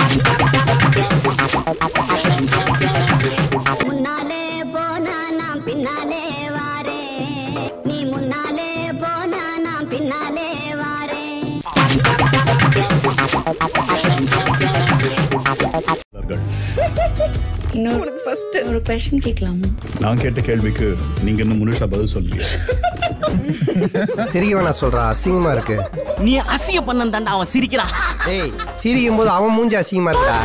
முன்னாலே போனா நான் பின்னாலே வாரே நீ முன்னாலே போனா நான் பின்னாலே வாரே இன்னொரு ஃபர்ஸ்ட் ஒரு கொஸ்டின் கேட்கலாமா நான் கேட்ட கேள்விக்கு நீங்க இன்னும் முழுசா பதில் சொல்லலையே சிரிக்க வேணாம் சொல்றா அசிங்கமா இருக்கு நீ அசிய பண்ண தாண்டா அவன் சிரிக்கிறான் ஏய் சிரிக்கும் போது அவன் மூஞ்சி அசிங்கமா இருக்கா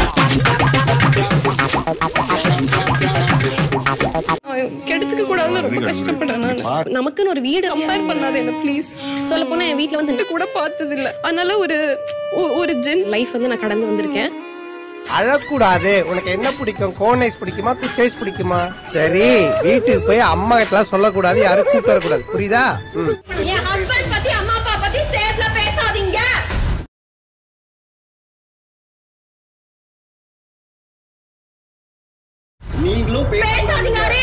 கெடுத்துக்க கூடாதுன்னு ரொம்ப கஷ்டப்படுறேன் நான் நமக்குன்னு ஒரு வீடு கம்பேர் பண்ணாத என்ன ப்ளீஸ் சொல்ல போனா என் வீட்ல வந்து கூட பார்த்தது இல்ல அதனால ஒரு ஒ- ஒரு ஜென் லைஃப் வந்து நான் கடந்து வந்திருக்கேன் அழக்கூடாது உனக்கு என்ன பிடிக்கும் கோன் ஐஸ் பிடிக்குமா குச் ஐஸ் பிடிக்குமா சரி வீட்டுக்கு போய் அம்மா கிட்ட சொல்லக்கூடாது யாரும் கூப்பிட்டு வரக்கூடாது புரியுதா ம் என் ஹஸ்பண்ட் பத்தி அம்மா அப்பா பத்தி ஸ்டேஜ்ல பேசாதீங்க நீங்களும் பேசாதீங்க அரே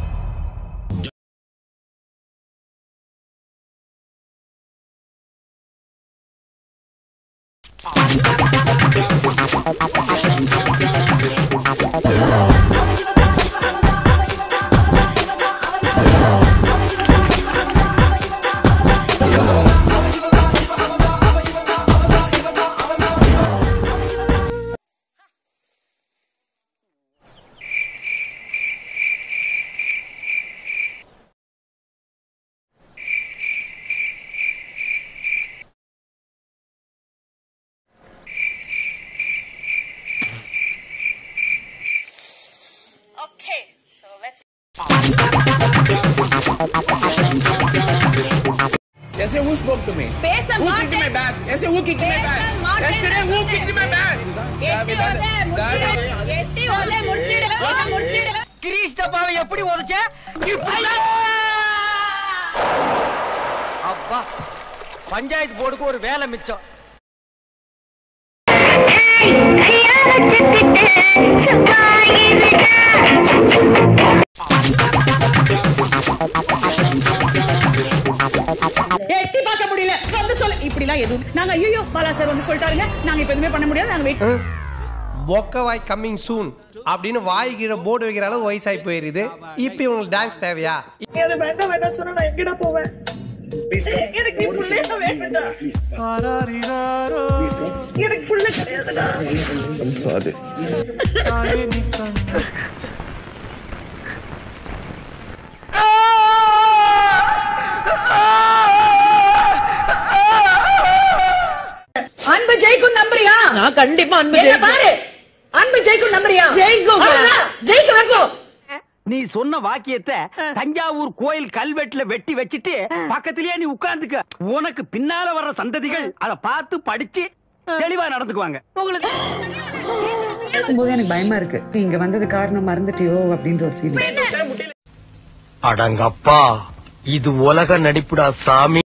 Yesterday, who spoke to me? பேச Who kicked மாட்டேன் my bag? Yesterday, who kicked my பேச bag? மாட்டேன் Yesterday, who kicked my bag? எட்டி ஓதே முடிச்சிடு எட்டி ஓதே முடிச்சிடு முடிச்சிடு கிரீஷ் டப்பாவை எப்படி உதச்ச அப்பா பஞ்சாயத்து போர்டுக்கு ஒரு வேலை மிச்சம் எட்டி பார்க்க முடியல வந்து சொல்ல இப்படி எல்லாம் எதுவும் நாங்க ஐயோ பாலா சார் வந்து சொல்லிட்டாருங்க நாங்க இப்ப எதுவுமே பண்ண முடியாது நாங்க வெயிட் பொக்கவாய் கம்மிங் சூன் அப்படின்னு வாய் கீழே போர்டு வைக்கிற அளவு வயசாகி போயிருது இப்போ இவங்களுக்கு டான்ஸ் தேவையா அது வேண்டாம் வேண்டாம் சொன்னா நான் எங்கடா போவேன் எனக்கு நீ புள்ளையா வேணும்டா எனக்கு புள்ள கிடையாதுடா அன்பு ஜெயிக்கும் நம்புறியா நான் கண்டிப்பா அன்பு பாரு அன்பு ஜெயிக்கும் நம்புறியா ஜெயிக்கும் ஜெயிக்க வைப்போம் நீ சொன்ன வாக்கியத்தை தஞ்சாவூர் கோயில் கல்வெட்டுல வெட்டி வச்சிட்டு பக்கத்திலேயே நீ உட்கார்ந்துக்க உனக்கு பின்னால வர்ற சந்ததிகள் அத பார்த்து படிச்சு தெளிவா நடந்துக்குவாங்க உங்களுக்கு போது எனக்கு பயமா இருக்கு நீ இங்க வந்தது காரணம் மறந்துட்டியோ அப்படின்ற ஒரு ஃபீலிங் அடங்கப்பா இது உலக நடிப்புடா சாமி